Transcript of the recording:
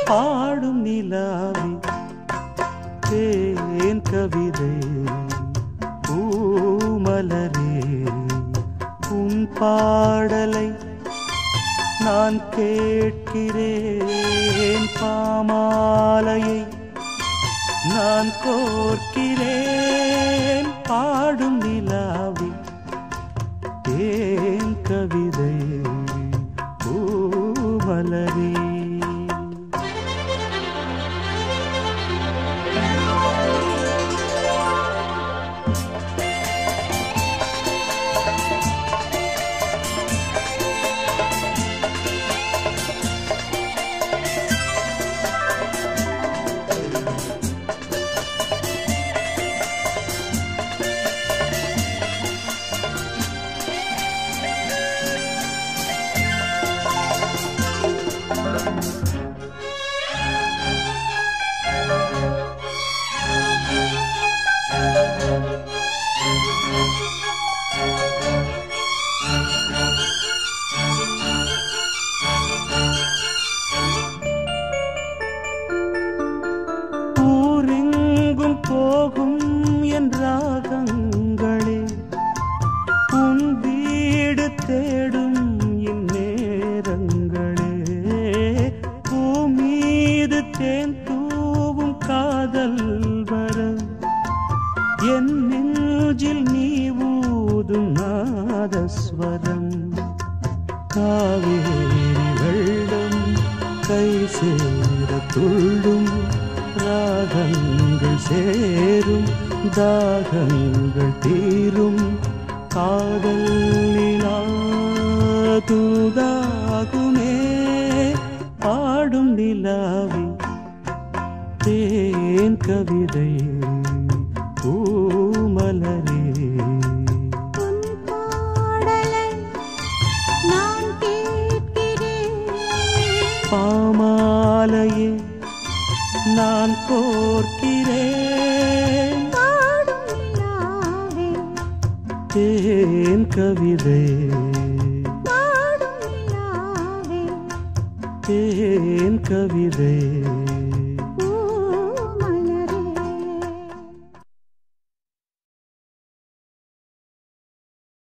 பாடும் நிலாவி தேன் கவிதை பூமலரே உன் பாடலை நான் கேட்கிறேன் பாமாலையை நான் கோர்க்கிறேன் பாடும் நிலாவி தேன் கவிதை பூமலரே ஊரெங்கும் போகும் என் ராகங்களே உன் வீடு தேடும் இந்நேரங்களே பூமீது தேன் தூவும் காதல் வரம் என் நெஞ்சில் நீ ஊதும் நாதஸ்வரம் காவேரி வெள்ளம் கை சேர துள்ளும் ராகங்கள் சேரும் தாகங்கள் தீரும் காதல் நிலா தூதாகுமே பாடும் நிலாவி தேன் கவிதை பூமலரே உன் பாடலை நான் கேட்கிறேன் பாமாலையே நான் கோர்க்கிறேன் பாடும் நிலாவே தேன் கவிதை பாடும் நிலாவே தேன் கவிதை